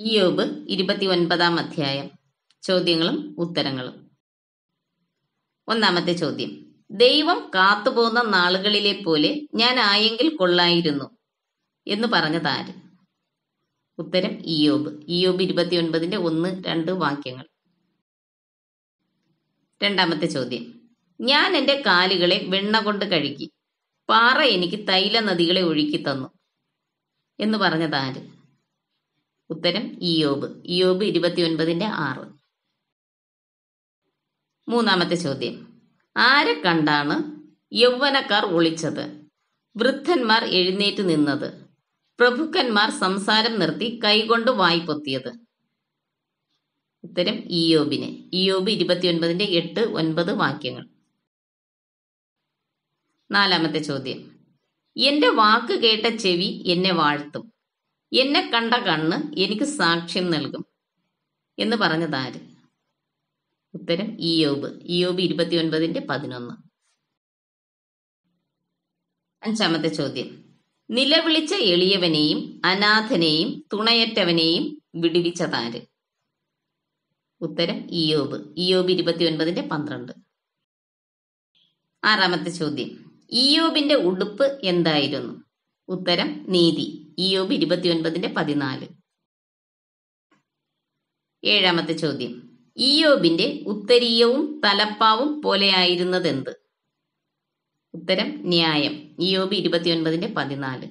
ഇയോബ് ഇരുപത്തി ഒൻപതാം അധ്യായം ചോദ്യങ്ങളും ഉത്തരങ്ങളും ഒന്നാമത്തെ ചോദ്യം ദൈവം കാത്തുപോകുന്ന നാളുകളിലെ പോലെ ഞാൻ ആയെങ്കിൽ കൊള്ളായിരുന്നു എന്ന് പറഞ്ഞതാര് ഉത്തരം ഇയോബ് ഇയോബ് ഇരുപത്തിയൊൻപതിന്റെ ഒന്ന് രണ്ട് വാക്യങ്ങൾ രണ്ടാമത്തെ ചോദ്യം ഞാൻ എന്റെ കാലുകളെ വെണ്ണ കൊണ്ട് കഴുകി പാറ എനിക്ക് തൈല നദികളെ ഒഴുക്കി തന്നു എന്ന് പറഞ്ഞതാര് ഉത്തരം ഇയോബ് ഇയോബ് ഇരുപത്തിയൊൻപതിന്റെ ആറ് മൂന്നാമത്തെ ചോദ്യം ആരെ കണ്ടാണ് യൗവനക്കാർ ഒളിച്ചത് വൃദ്ധന്മാർ എഴുന്നേറ്റ് നിന്നത് പ്രഭുക്കന്മാർ സംസാരം നിർത്തി കൈകൊണ്ട് വായി പൊത്തിയത് ഉത്തരം ഇയോബിന് ഇയോബ് ഇരുപത്തിയൊൻപതിന്റെ എട്ട് ഒൻപത് വാക്യങ്ങൾ നാലാമത്തെ ചോദ്യം എന്റെ വാക്ക് കേട്ട ചെവി എന്നെ വാഴ്ത്തും എന്നെ കണ്ട കണ്ണ് എനിക്ക് സാക്ഷ്യം നൽകും എന്ന് പറഞ്ഞതാര് ഉത്തരം ഇയോബ് ഇയോബ് ഇരുപത്തിയൊൻപതിന്റെ പതിനൊന്ന് അഞ്ചാമത്തെ ചോദ്യം നിലവിളിച്ച എളിയവനെയും അനാഥനെയും തുണയറ്റവനെയും വിടുവിച്ചതാര് ഉത്തരം ഇയോബ് ഇയോബ് ഇരുപത്തിയൊൻപതിന്റെ പന്ത്രണ്ട് ആറാമത്തെ ചോദ്യം ഇയോബിന്റെ ഉടുപ്പ് എന്തായിരുന്നു ഉത്തരം നീതി ഇയോബ് ഇരുപത്തിയൊൻപതിന്റെ പതിനാല് ഏഴാമത്തെ ചോദ്യം ഇയോബിന്റെ ഉത്തരീയവും തലപ്പാവും പോലെയായിരുന്നതെന്ത് ഉത്തരം ന്യായം ഇയോബ് ഇരുപത്തിയൊൻപതിന്റെ പതിനാല്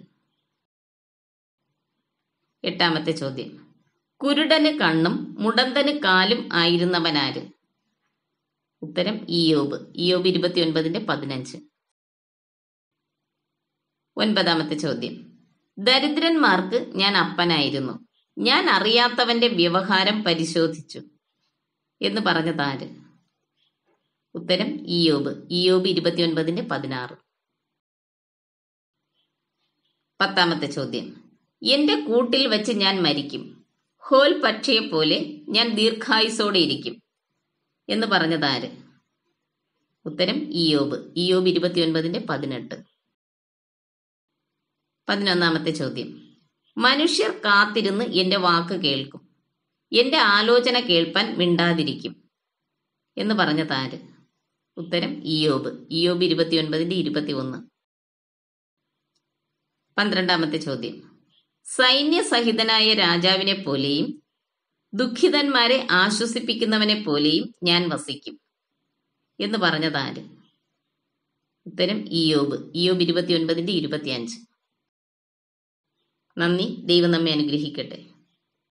എട്ടാമത്തെ ചോദ്യം കുരുടന് കണ്ണും മുടന്തന് കാലും ആയിരുന്നവനാര് ഉത്തരം ഇയോബ് ഇയോബ് ഇരുപത്തിയൊൻപതിന്റെ പതിനഞ്ച് ഒൻപതാമത്തെ ചോദ്യം ദരിദ്രന്മാർക്ക് ഞാൻ അപ്പനായിരുന്നു ഞാൻ അറിയാത്തവന്റെ വ്യവഹാരം പരിശോധിച്ചു എന്ന് പറഞ്ഞതാര് ഉത്തരം ഇയോബ് ഇയോബ് ഇരുപത്തിയൊൻപതിന്റെ പതിനാറ് പത്താമത്തെ ചോദ്യം എന്റെ കൂട്ടിൽ വെച്ച് ഞാൻ മരിക്കും ഹോൽ പക്ഷിയെ പോലെ ഞാൻ ദീർഘായുസോടെ ഇരിക്കും എന്ന് പറഞ്ഞതാര് ഉത്തരം ഇയോബ് ഇയോബ് ഇരുപത്തിയൊൻപതിന്റെ പതിനെട്ട് പതിനൊന്നാമത്തെ ചോദ്യം മനുഷ്യർ കാത്തിരുന്ന് എന്റെ വാക്ക് കേൾക്കും എന്റെ ആലോചന കേൾപ്പാൻ മിണ്ടാതിരിക്കും എന്ന് പറഞ്ഞതാര് ഉത്തരം ഇയോബ് ഇയോബ് ഇരുപത്തിയൊൻപതിന്റെ ഇരുപത്തി ഒന്ന് പന്ത്രണ്ടാമത്തെ ചോദ്യം സൈന്യസഹിതനായ രാജാവിനെ പോലെയും ദുഃഖിതന്മാരെ ആശ്വസിപ്പിക്കുന്നവനെ പോലെയും ഞാൻ വസിക്കും എന്ന് പറഞ്ഞതാര് ഉത്തരം ഇയോബ് ഇയോബ് ഇരുപത്തിയൊൻപതിന്റെ ഇരുപത്തിയഞ്ച് നന്ദി ദൈവം നമ്മെ അനുഗ്രഹിക്കട്ടെ